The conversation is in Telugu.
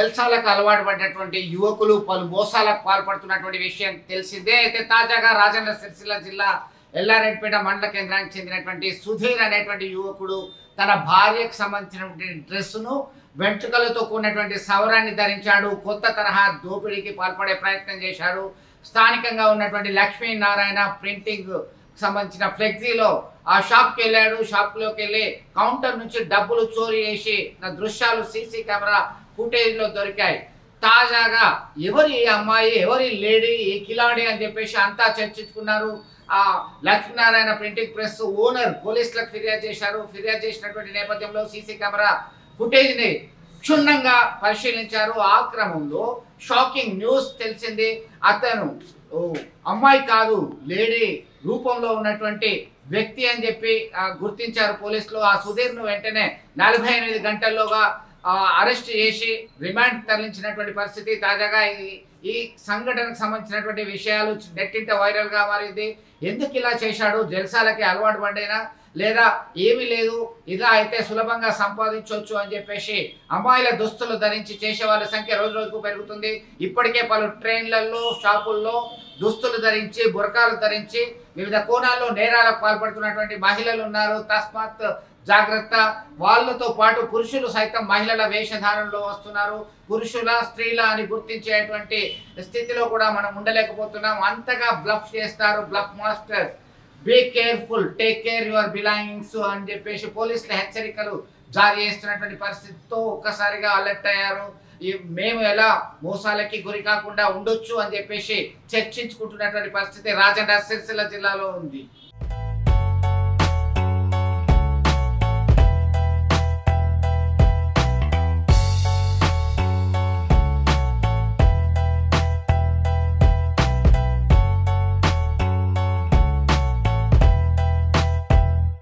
జల్సాలకు అలవాటు పడినటువంటి యువకులు పలు మోసాలకు పాల్పడుతున్నటువంటి విషయం తెలిసిందే అయితే తాజాగా రాజన్న సిరిసిల్ల జిల్లా ఎల్లారెడ్డిపేట మండల కేంద్రానికి చెందినటువంటి సుధీర్ అనేటువంటి యువకుడు తన భార్యకు సంబంధించినటువంటి డ్రెస్సును వెంట్రుకలతో కూడినటువంటి సవరాన్ని ధరించాడు కొత్త తరహా దోపిడీకి పాల్పడే ప్రయత్నం చేశాడు స్థానికంగా ఉన్నటువంటి లక్ష్మీనారాయణ ప్రింటింగ్ సంబంధించిన ఫ్లెక్సీలో ఆ షాప్కి వెళ్ళాడు షాప్లోకి వెళ్ళి కౌంటర్ నుంచి డబ్బులు చోరీ చేసి నా దృశ్యాలు సీసీ కెమెరా ఫుటేజ్లో దొరికాయి తాజాగా ఎవరి ఈ అమ్మాయి ఎవరి లేడీ ఈ కిలాడి అని చెప్పేసి అంతా చర్చించుకున్నారు ఆ లక్ష్మీనారాయణ ప్రింటింగ్ ప్రెస్ ఓనర్ పోలీసులకు ఫిర్యాదు చేశారు ఫిర్యాదు చేసినటువంటి నేపథ్యంలో సీసీ కెమెరా ఫుటేజ్ని క్షుణ్ణంగా పరిశీలించారు ఆ క్రమంలో షాకింగ్ న్యూస్ తెలిసింది అతను ఓ అమ్మాయి కాదు లేడీ రూపంలో ఉన్నటువంటి వ్యక్తి అని చెప్పి ఆ, గుర్తించారు పోలీసులు ఆ సుధీర్ను వెంటనే నలభై ఎనిమిది గంటల్లోగా ఆ, అరెస్ట్ చేసి రిమాండ్ తరలించినటువంటి పరిస్థితి తాజాగా ఈ ఈ సంఘటనకు సంబంధించినటువంటి విషయాలు నెట్టింట వైరల్గా మారింది ఎందుకు ఇలా చేశాడు జల్సాలకి అలవాటు పడైనా లేదా ఏమీ లేదు ఇలా అయితే సులభంగా సంపాదించవచ్చు అని చెప్పేసి అమ్మాయిల దుస్తులు ధరించి చేసే వాళ్ళ సంఖ్య రోజు రోజుకు పెరుగుతుంది ఇప్పటికే పలు ట్రైన్లలో షాపుల్లో దుస్తులు ధరించి బురకాలు ధరించి వివిధ కోణాల్లో నేరాలకు పాల్పడుతున్నటువంటి మహిళలు ఉన్నారు తస్మాత్ జాగ్రత్త వాళ్ళతో పాటు పురుషులు సైతం మహిళల వేషధారణలో వస్తున్నారు పురుషుల స్త్రీల అని గుర్తించేటువంటి స్థితిలో కూడా మనం ఉండలేకపోతున్నాం అంతగా బ్లఫ్ చేస్తారు bluff masters be careful take care your belongings అని చెప్పేసి పోలీసులు హెచ్చరికలు జారీ చేస్తున్నటువంటి పరిస్థితితో ఒక్కసారిగా అలర్ట్ అయ్యారు ఈ మేము ఎలా మోసాలకి గురి కాకుండా ఉండొచ్చు అని చెప్పేసి చర్చించుకుంటున్నటువంటి పరిస్థితి రాజన్న సిరిసిల్ల జిల్లాలో ఉంది